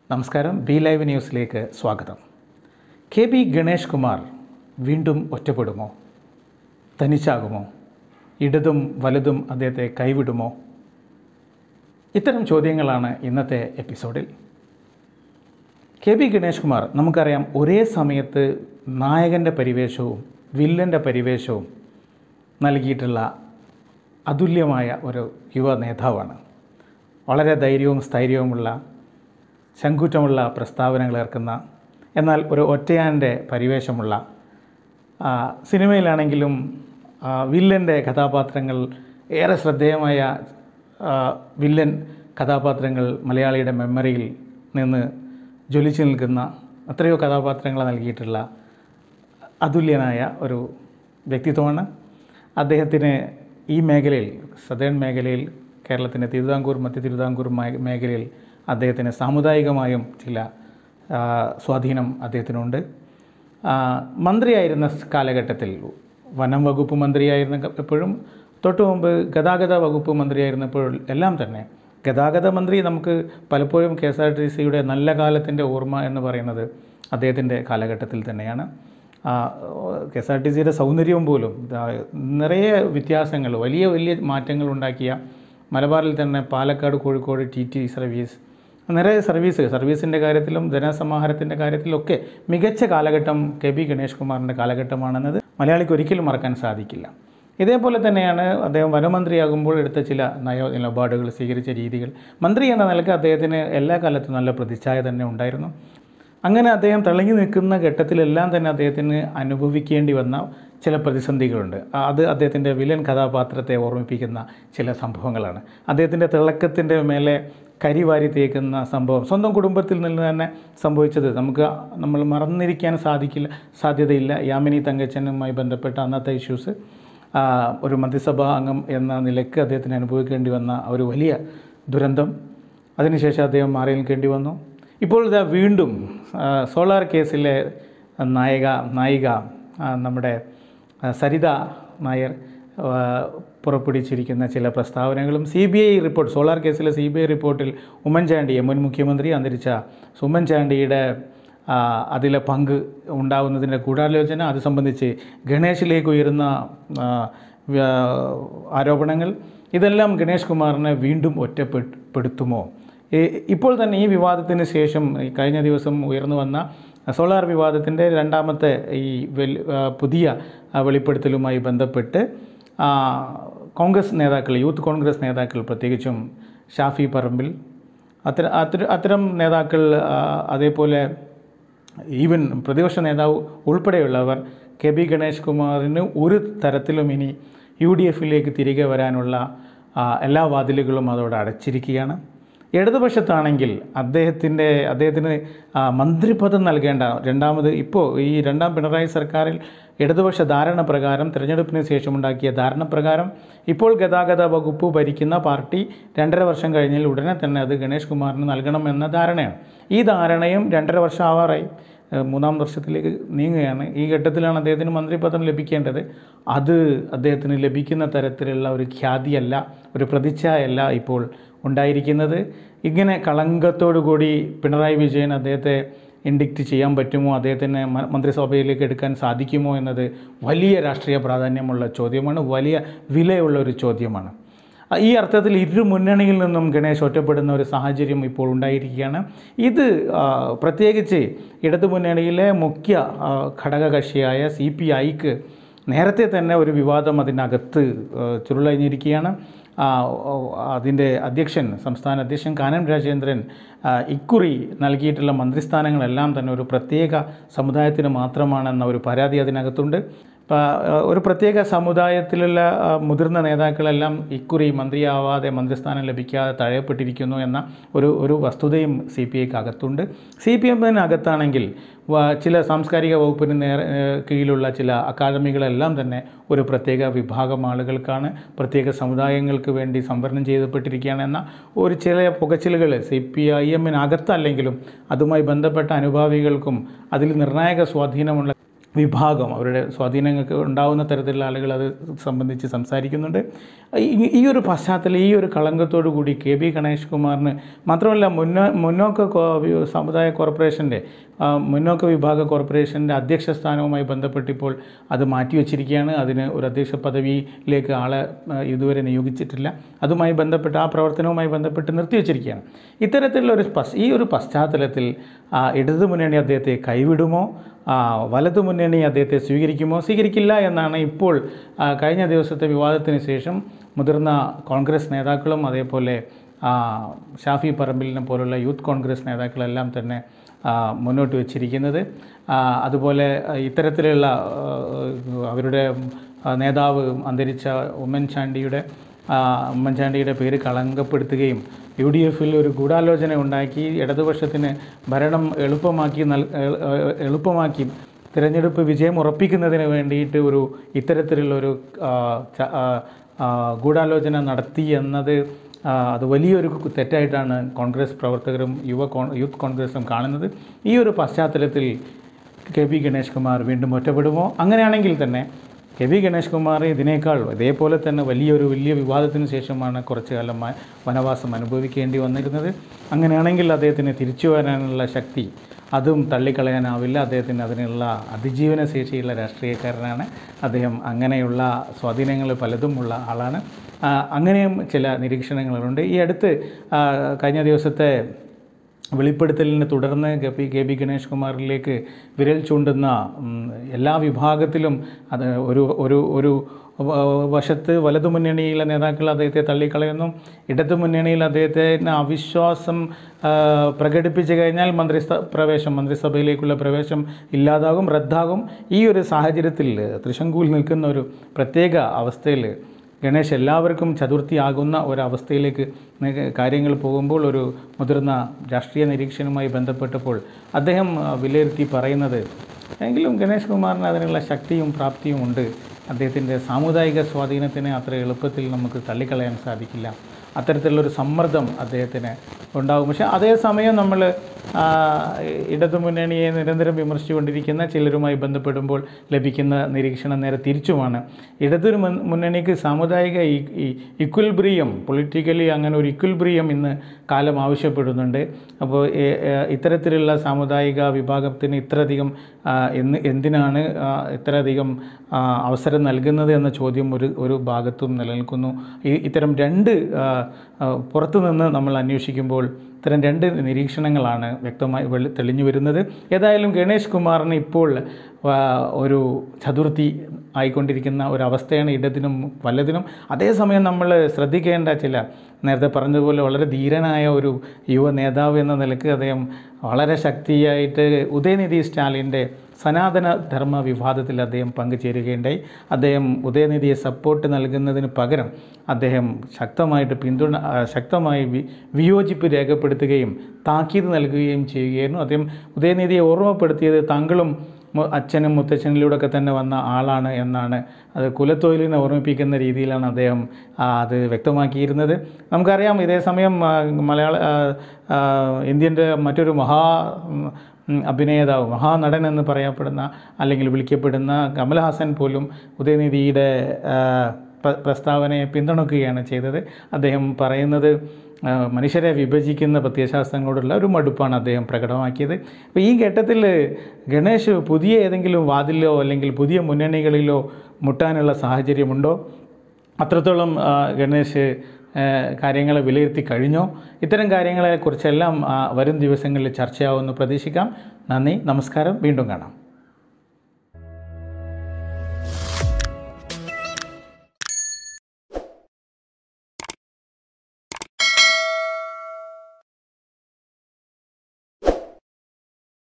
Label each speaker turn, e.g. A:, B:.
A: നമസ്കാരം B live ന്യൂസിലേക്ക് സ്വാഗതം കെ ബി ഗണേഷ് കുമാർ വീണ്ടും ഒറ്റപ്പെടുമോ തനിച്ചാകുമോ ഇടതും വലതും അദ്ദേഹത്തെ കൈവിടുമോ ഇത്തരം ചോദ്യങ്ങളാണ് ഇന്നത്തെ എപ്പിസോഡിൽ കെ ബി ഗണേഷ് കുമാർ നമുക്കറിയാം ഒരേ സമയത്ത് നായകൻ്റെ പരിവേഷവും വില്ലൻ്റെ പരിവേഷവും നൽകിയിട്ടുള്ള അതുല്യമായ ഒരു യുവ നേതാവാണ് വളരെ ധൈര്യവും സ്ഥൈര്യവുമുള്ള ശങ്കൂറ്റമുള്ള പ്രസ്താവനകൾ ഏർക്കുന്ന എന്നാൽ ഒരു ഒറ്റയാൻ്റെ പരിവേഷമുള്ള ആ, സിനിമയിലാണെങ്കിലും ആ, വില്ലൻ്റെ കഥാപാത്രങ്ങൾ ഏറെ ശ്രദ്ധേയമായ ആ, വില്ലൻ കഥാപാത്രങ്ങൾ മലയാളിയുടെ മെമ്മറിയിൽ നിന്ന് ജ്വലിച്ചു നിൽക്കുന്ന എത്രയോ കഥാപാത്രങ്ങൾ നൽകിയിട്ടുള്ള അതുല്യനായ ഒരു വ്യക്തിത്വമാണ് അദ്ദേഹത്തിന് ഈ മേഖലയിൽ സദേൺ മേഖലയിൽ കേരളത്തിൻ്റെ തിരുവിതാംകൂർ മധ്യ തിരുവിതാംകൂർ മേ- മേഖലയിൽ അദ്ദേഹത്തിന് സാമുദായികമായും ചില ആ, സ്വാധീനം അദ്ദേഹത്തിനുണ്ട് ആ, മന്ത്രിയായിരുന്ന സ് കാലഘട്ടത്തിൽ വനം വകുപ്പ് മന്ത്രിയായിരുന്ന ക- എപ്പോഴും തൊട്ടു മുമ്പ് ഗതാഗത വകുപ്പ് മന്ത്രിയായിരുന്നപ്പോൾ എല്ലാം തന്നെ ഗതാഗത മന്ത്രി നമുക്ക് പലപ്പോഴും കെ എസ് ആർ ടി സിയുടെ നല്ല കാലത്തിൻ്റെ ഓർമ്മ എന്ന് പറയുന്നത് അദ്ദേഹത്തിൻ്റെ കാലഘട്ടത്തിൽ തന്നെയാണ് കെ എസ് ആർ ടി സിയുടെ സൗന്ദര്യവും പോലും ദാ നിറയെ വ്യത്യാസങ്ങൾ വലിയ വലിയ മാറ്റങ്ങൾ ഉണ്ടാക്കിയ മലബാറിൽ തന്നെ Palakkad Kozhikode T T service നിറയെ സർവീസ് സർവീസിൻ്റെ കാര്യത്തിലും ധനസമാഹാരത്തിൻ്റെ കാര്യത്തിലൊക്കെ മികച്ച കാലഘട്ടം കെ ബി ഗണേഷ് കുമാറിൻ്റെ കാലഘട്ടമാണെന്നത് മലയാളിക്ക് ഒരിക്കലും മറക്കാൻ സാധിക്കില്ല ഇതേപോലെ തന്നെയാണ് അദ്ദേഹം വനമന്ത്രിയാകുമ്പോൾ എടുത്ത ചില നയ നിലപാടുകൾ സ്വീകരിച്ച രീതികൾ മന്ത്രി എന്ന നിലക്ക് അദ്ദേഹത്തിന് എല്ലാ കാലത്തും നല്ല പ്രതിച്ഛായ തന്നെ ഉണ്ടായിരുന്നു അങ്ങനെ അദ്ദേഹം തിളങ്ങി നിൽക്കുന്ന ഘട്ടത്തിലെല്ലാം തന്നെ അദ്ദേഹത്തിന് അനുഭവിക്കേണ്ടി വന്ന ചില പ്രതിസന്ധികളുണ്ട് ആ- അത് അദ്ദേഹത്തിൻ്റെ വില്ലൻ കഥാപാത്രത്തെ ഓർമ്മിപ്പിക്കുന്ന ചില സംഭവങ്ങളാണ് അദ്ദേഹത്തിൻ്റെ തിളക്കത്തിൻ്റെ മേലെ കരിവാരി തേക്കുന്ന സംഭവം സ്വന്തം കുടുംബത്തിൽ നിന്ന് തന്നെ സംഭവിച്ചത് നമുക്ക് നമ്മൾ മറന്നിരിക്കാൻ സാധിക്കില്ല സാധ്യതയില്ല യാമിനി തങ്കച്ചനുമായി ബന്ധപ്പെട്ട അന്നത്തെ ഇഷ്യൂസ് ആ, ഒരു മന്ത്രിസഭാ അംഗം എന്ന നിലയ്ക്ക് അദ്ദേഹത്തിന് അനുഭവിക്കേണ്ടി വന്ന ഒരു വലിയ ദുരന്തം അതിനുശേഷം അദ്ദേഹം മാറി നിൽക്കേണ്ടി വന്നു ഇപ്പോൾ ഇതാ വീണ്ടും ആ, സോളാർ കേസിലെ നായിക നായിക ആ, നമ്മുടെ ആ, സരിത നായർ ആ, പുറപ്പെടുവിച്ചിരിക്കുന്ന ചില പ്രസ്താവനകളും C B I report solar കേസിലെ സി ബി ഐ റിപ്പോർട്ടിൽ ഉമ്മൻചാണ്ടിയെ മുൻ മുഖ്യമന്ത്രി അന്തരിച്ച ഉമ്മൻചാണ്ടിയുടെ ആ, അതിലെ പങ്ക് ഉണ്ടാവുന്നതിൻ്റെ ഗൂഢാലോചന അത് സംബന്ധിച്ച് ഗണേഷിലേക്ക് ഉയരുന്ന ആ, വ്യ- ആരോപണങ്ങൾ ഇതെല്ലാം ഗണേഷ് കുമാറിനെ വീണ്ടും ഒറ്റപ്പെടുത്തുമോ ഈ- ഇപ്പോൾ തന്നെ ഈ വിവാദത്തിന് ശേഷം ഈ കഴിഞ്ഞ ദിവസം ഉയർന്നു വന്ന സോളാർ വിവാദത്തിൻ്റെ രണ്ടാമത്തെ ഈ വെൽ- ആ, പുതിയ ആ, വെളിപ്പെടുത്തലുമായി ബന്ധപ്പെട്ട് ആ, കോൺഗ്രസ് നേതാക്കൾ യൂത്ത് കോൺഗ്രസ് നേതാക്കൾ പ്രത്യേകിച്ചും ഷാഫി പറമ്പിൽ അത്തരം അത്തരം അത്തരം നേതാക്കൾ ആ, അതേപോലെ ഈവൻ പ്രതിപക്ഷ നേതാവ് ഉൾപ്പെടെയുള്ളവർ കെ ബി ഗണേഷ് കുമാറിന് ഒരു തരത്തിലും ഇനി യു ഡി എഫിലേക്ക് തിരികെ വരാനുള്ള ആ, എല്ലാ വാതിലുകളും അതോടെ അടച്ചിരിക്കുകയാണ് ഇടതുപക്ഷത്താണെങ്കിൽ അദ്ദേഹത്തിൻ്റെ അദ്ദേഹത്തിന് ആ, മന്ത്രിപദം നൽകേണ്ട രണ്ടാമത് ഇപ്പോൾ ഈ രണ്ടാം പിണറായി സർക്കാരിൽ ഇടതുപക്ഷ ധാരണ പ്രകാരം തിരഞ്ഞെടുപ്പിന് ശേഷമുണ്ടാക്കിയ ധാരണ പ്രകാരം ഇപ്പോൾ ഗതാഗത വകുപ്പ് ഭരിക്കുന്ന പാർട്ടി രണ്ടര വർഷം കഴിഞ്ഞാൽ ഉടനെ തന്നെ അത് ഗണേഷ് കുമാറിന് നൽകണമെന്ന ധാരണയാണ് ഈ ധാരണയും രണ്ടര വർഷം ആവാറായി ഏഹ് മൂന്നാം വർഷത്തിലേക്ക് നീങ്ങുകയാണ് ഈ ഘട്ടത്തിലാണ് അദ്ദേഹത്തിന് മന്ത്രിപദം ലഭിക്കേണ്ടത് അത് അദ്ദേഹത്തിന് ലഭിക്കുന്ന തരത്തിലുള്ള ഒരു ഖ്യാതിയല്ല ഒരു പ്രതിച്ഛായല്ല ഇപ്പോൾ ഉണ്ടായിരിക്കുന്നത് ഇങ്ങനെ കളങ്കത്തോടു കൂടി പിണറായി വിജയൻ അദ്ദേഹത്തെ ഇൻഡിക്റ്റ് ചെയ്യാൻ പറ്റുമോ അദ്ദേഹത്തിന് മ- മന്ത്രിസഭയിലേക്ക് എടുക്കാൻ സാധിക്കുമോ എന്നത് വലിയ രാഷ്ട്രീയ പ്രാധാന്യമുള്ള ചോദ്യമാണ് വലിയ വിലയുള്ള ഒരു ചോദ്യമാണ് ആ, ഈ അർത്ഥത്തിൽ ഇരു മുന്നണിയിൽ നിന്നും ഗണേഷ് ഒറ്റപ്പെടുന്ന ഒരു സാഹചര്യം ഇപ്പോൾ ഉണ്ടായിരിക്കുകയാണ് ഇത് ആ, പ്രത്യേകിച്ച് ഇടതു മുന്നണിയിലെ മുഖ്യ ആ, ഘടകകക്ഷിയായ സി പി ഐക്ക് നേരത്തെ തന്നെ ഒരു വിവാദം അതിനകത്ത് ആ, ചുരുളഴിഞ്ഞിരിക്കുകയാണ് ആ, ഓ, അതിൻ്റെ അധ്യക്ഷൻ സംസ്ഥാന അധ്യക്ഷൻ കാനം രാജേന്ദ്രൻ ആ, ഇക്കുറി നൽകിയിട്ടുള്ള മന്ത്രിസ്ഥാനങ്ങളെല്ലാം തന്നെ ഒരു പ്രത്യേക സമുദായത്തിന് മാത്രമാണെന്ന ഒരു പരാതി അതിനകത്തുണ്ട് ഇപ്പം ഒരു പ്രത്യേക സമുദായത്തിലുള്ള ആ, മുതിർന്ന നേതാക്കളെല്ലാം ഇക്കുറി മന്ത്രിയാവാതെ മന്ത്രിസ്ഥാനം ലഭിക്കാതെ തഴയപ്പെട്ടിരിക്കുന്നു എന്ന ഒരു ഒരു വസ്തുതയും സി പി ഐക്ക് അകത്തുണ്ട് സി പി എമ്മിനകത്താണെങ്കിൽ വ- ചില സാംസ്കാരിക വകുപ്പിന് നേരെ ഏഹ് കീഴിലുള്ള ചില അക്കാദമികളെല്ലാം തന്നെ ഒരു പ്രത്യേക വിഭാഗം ആളുകൾക്കാണ് പ്രത്യേക സമുദായങ്ങൾക്ക് വേണ്ടി സംവരണം ചെയ്യപ്പെട്ടിരിക്കുകയാണ് എന്ന ഒരു ചില പുകച്ചിലുകൾ സി പി ഐ എമ്മിനകത്തല്ലെങ്കിലും അതുമായി ബന്ധപ്പെട്ട അനുഭാവികൾക്കും അതിൽ നിർണായക സ്വാധീനമുള്ള വിഭാഗം അവരുടെ സ്വാധീനങ്ങൾക്ക് ഉണ്ടാകുന്ന തരത്തിലുള്ള ആളുകൾ അത് സംബന്ധിച്ച് സംസാരിക്കുന്നുണ്ട് ഈ- ഈ ഒരു പശ്ചാത്തലം ഈ ഒരു കളങ്കത്തോടു കൂടി കെ ബി ഗണേഷ് കുമാറിന് മാത്രമല്ല മുന്നോ മുന്നോക്ക കോ- വി- സമുദായ കോർപ്പറേഷൻ്റെ ആ, മുന്നോക്ക വിഭാഗ കോർപ്പറേഷൻ്റെ അധ്യക്ഷ സ്ഥാനവുമായി ബന്ധപ്പെട്ടിപ്പോൾ അത് മാറ്റിവെച്ചിരിക്കുകയാണ് അതിന് ഒരു അധ്യക്ഷ പദവിയിലേക്ക് ആളെ ആ, ഇതുവരെ നിയോഗിച്ചിട്ടില്ല അതുമായി ബന്ധപ്പെട്ട് ആ പ്രവർത്തനവുമായി ബന്ധപ്പെട്ട് നിർത്തിവെച്ചിരിക്കുകയാണ് ഇത്തരത്തിലുള്ള ഒരു പശ്ച ഈ ഒരു പശ്ചാത്തലത്തിൽ ആ, ഇടതു മുന്നണി അദ്ദേഹത്തെ കൈവിടുമോ ആ, വലതു മുന്നണി അദ്ദേഹത്തെ സ്വീകരിക്കുമോ സ്വീകരിക്കില്ല എന്നാണ് ഇപ്പോൾ ആ, കഴിഞ്ഞ ദിവസത്തെ വിവാദത്തിന് ശേഷം മുതിർന്ന കോൺഗ്രസ് നേതാക്കളും അതേപോലെ ആ, ഷാഫി പറമ്പിലിനെ പോലുള്ള യൂത്ത് കോൺഗ്രസ് നേതാക്കളെല്ലാം തന്നെ ആ, മുന്നോട്ട് വച്ചിരിക്കുന്നത് ആ, അതുപോലെ ആ, ഇത്തരത്തിലുള്ള ആ, അവരുടെ ആ, നേതാവ് അന്തരിച്ച ഉമ്മൻചാണ്ടിയുടെ ആ, ഉമ്മൻചാണ്ടിയുടെ പേര് കളങ്കപ്പെടുത്തുകയും യു ഡി എഫിൽ ഒരു ഗൂഢാലോചന ഉണ്ടാക്കി ഇടതുപക്ഷത്തിന് ഭരണം എളുപ്പമാക്കി നൽ എ- എ- എളുപ്പമാക്കി തിരഞ്ഞെടുപ്പ് വിജയം ഉറപ്പിക്കുന്നതിന് വേണ്ടിയിട്ട് ഒരു ഇത്തരത്തിലുള്ളൊരു ആ, ച- ആ, ആ, ഗൂഢാലോചന നടത്തി എന്നത് ആ, അത് വലിയൊരു തെറ്റായിട്ടാണ് കോൺഗ്രസ് പ്രവർത്തകരും യുവ കോൺ യൂത്ത് കോൺഗ്രസും കാണുന്നത് ഈ ഒരു പശ്ചാത്തലത്തിൽ കെ പി ഗണേഷ് കുമാർ വീണ്ടും ഒറ്റപ്പെടുമോ അങ്ങനെയാണെങ്കിൽ തന്നെ കെ വി ഗണേഷ് കുമാർ ഇതിനേക്കാൾ ഇതേപോലെ തന്നെ വലിയൊരു വലിയ വിവാദത്തിന് ശേഷമാണ് കുറച്ചു കാലം മ- വനവാസം അനുഭവിക്കേണ്ടി വന്നിരുന്നത് അങ്ങനെയാണെങ്കിൽ അദ്ദേഹത്തിന് തിരിച്ചു വരാനുള്ള ശക്തി അതും തള്ളിക്കളയാനാവില്ല അദ്ദേഹത്തിന് അതിനുള്ള അതിജീവന ശേഷിയുള്ള രാഷ്ട്രീയക്കാരനാണ് അദ്ദേഹം അങ്ങനെയുള്ള സ്വാധീനങ്ങൾ പലതും ഉള്ള ആളാണ് ആ, അങ്ങനെയും ചില നിരീക്ഷണങ്ങളുണ്ട് ഈ അടുത്ത് ആ, കഴിഞ്ഞ ദിവസത്തെ വെളിപ്പെടുത്തലിനെ തുടർന്ന് K P K B Ganesh കുമാറിലേക്ക് വിരൽ ചൂണ്ടുന്ന ഉം, എല്ലാ വിഭാഗത്തിലും അത് ഒരു ഒരു ഒരു വ- വശത്ത് വലതു മുന്നണിയിലെ നേതാക്കൾ അദ്ദേഹത്തെ തള്ളിക്കളയുന്നു ഇടതു മുന്നണിയിൽ അദ്ദേഹത്തിന് അവിശ്വാസം ആ, പ്രകടിപ്പിച്ചു കഴിഞ്ഞാൽ മന്ത്രിസ പ്രവേശം മന്ത്രിസഭയിലേക്കുള്ള പ്രവേശം ഇല്ലാതാകും റദ്ദാകും ഈ ഒരു സാഹചര്യത്തിൽ തൃശങ്കൂൽ നിൽക്കുന്ന ഒരു പ്രത്യേക അവസ്ഥയിൽ ഗണേഷ് എല്ലാവർക്കും ചതുർത്ഥിയാകുന്ന ഒരവസ്ഥയിലേക്ക് നി- കാര്യങ്ങൾ പോകുമ്പോൾ ഒരു മുതിർന്ന രാഷ്ട്രീയ നിരീക്ഷണവുമായി ബന്ധപ്പെട്ടപ്പോൾ അദ്ദേഹം ആ, വിലയിരുത്തി പറയുന്നത് എങ്കിലും ഗണേഷ് കുമാറിന് അതിനുള്ള ശക്തിയും പ്രാപ്തിയും ഉണ്ട് അദ്ദേഹത്തിൻ്റെ സാമുദായിക സ്വാധീനത്തിനെ അത്ര എളുപ്പത്തിൽ നമുക്ക് തള്ളിക്കളയാൻ സാധിക്കില്ല അത്തരത്തിലുള്ളൊരു സമ്മർദ്ദം അദ്ദേഹത്തിന് ഉണ്ടാകും പക്ഷേ അതേസമയം നമ്മൾ ഇടതുമുന്നണിയെ നിരന്തരം വിമർശിച്ചുകൊണ്ടിരിക്കുന്ന ചിലരുമായി ബന്ധപ്പെടുമ്പോൾ ലഭിക്കുന്ന നിരീക്ഷണം നേരെ തിരിച്ചുമാണ് ഇടതു മുൻ- മുന്നണിക്ക് സാമുദായിക ഇക്വൽബ്രിയം പൊളിറ്റിക്കലി അങ്ങനെ ഒരു ഇക്വൽബ്രിയം ഇന്ന് കാലം ആവശ്യപ്പെടുന്നുണ്ട് അപ്പോൾ ഏ- ഏ, ഇത്തരത്തിലുള്ള സാമുദായിക വിഭാഗത്തിന് ഇത്രയധികം ആ, എന്ന് എന്തിനാണ് ആ, ഇത്രയധികം ആ, അവസരം നൽകുന്നത് എന്ന ചോദ്യം ഒരു ഒരു ഭാഗത്തും നിലനിൽക്കുന്നു ഈ ഇത്തരം രണ്ട് ആ, ആ, പുറത്തു നിന്ന് നമ്മൾ അന്വേഷിക്കുമ്പോൾ ഇത്തരം രണ്ട് നിരീക്ഷണങ്ങളാണ് വ്യക്തമായി വെളി തെളിഞ്ഞു വരുന്നത് ഏതായാലും ഗണേഷ് കുമാറിന് ഇപ്പോൾ ആ, ഒരു ചതുർത്ഥി ആയിക്കൊണ്ടിരിക്കുന്ന ഒരവസ്ഥയാണ് ഇടത്തിനും വല്ലതിനും അതേസമയം നമ്മൾ ശ്രദ്ധിക്കേണ്ട ചില നേരത്തെ പറഞ്ഞതുപോലെ വളരെ ധീരനായ ഒരു യുവ നേതാവ് എന്ന നിലക്ക് അദ്ദേഹം വളരെ ശക്തിയായിട്ട് ഉദയനിധി സ്റ്റാലിൻ്റെ സനാതന ധർമ്മ വിവാദത്തിൽ അദ്ദേഹം പങ്കുചേരുകയുണ്ടായി അദ്ദേഹം ഉദയനിധിയെ സപ്പോർട്ട് നൽകുന്നതിന് പകരം അദ്ദേഹം ശക്തമായിട്ട് പിന്തുണ ആ, ശക്തമായി വി വിയോജിപ്പ് രേഖപ്പെടുത്തുകയും താക്കീത് നൽകുകയും ചെയ്യുകയായിരുന്നു അദ്ദേഹം ഉദയനിധിയെ ഓർമ്മപ്പെടുത്തിയത് താങ്കളും മു- അച്ഛനും മുത്തച്ഛനിലൂടെയൊക്കെ തന്നെ വന്ന ആളാണ് എന്നാണ് അത് കുലത്തൊഴിലിനെ ഓർമ്മിപ്പിക്കുന്ന രീതിയിലാണ് അദ്ദേഹം ആ, അത് വ്യക്തമാക്കിയിരുന്നത് നമുക്കറിയാം ഇതേ സമയം ആ, മലയാള ആ, ആ, ഇന്ത്യൻ്റെ മറ്റൊരു മഹാ ഉം, ഉം, അഭിനേതാവ് മഹാനടൻ എന്ന് പറയപ്പെടുന്ന അല്ലെങ്കിൽ വിളിക്കപ്പെടുന്ന കമൽഹാസൻ പോലും ഉദയനിധിയുടെ ആ, പ്ര- പ്രസ്താവനയെ പിന്തുണയ്ക്കുകയാണ് ചെയ്തത് അദ്ദേഹം പറയുന്നത് ആ, മനുഷ്യരെ വിഭജിക്കുന്ന പ്രത്യയശാസ്ത്രങ്ങളോടുള്ള ഒരു മടുപ്പാണ് അദ്ദേഹം പ്രകടമാക്കിയത് അപ്പോൾ ഈ ഘട്ടത്തിൽ ഗണേഷ് പുതിയ ഏതെങ്കിലും വാതിലോ അല്ലെങ്കിൽ പുതിയ മുന്നണികളിലോ മുട്ടാനുള്ള സാഹചര്യമുണ്ടോ അത്രത്തോളം ആ, ഗണേഷ് ആ, കാര്യങ്ങളെ വിലയിരുത്തി കഴിഞ്ഞോ ഇത്തരം കാര്യങ്ങളെക്കുറിച്ചെല്ലാം ആ, വരും ദിവസങ്ങളിൽ ചർച്ചയാവുമെന്ന് പ്രതീക്ഷിക്കാം നന്ദി നമസ്കാരം വീണ്ടും കാണാം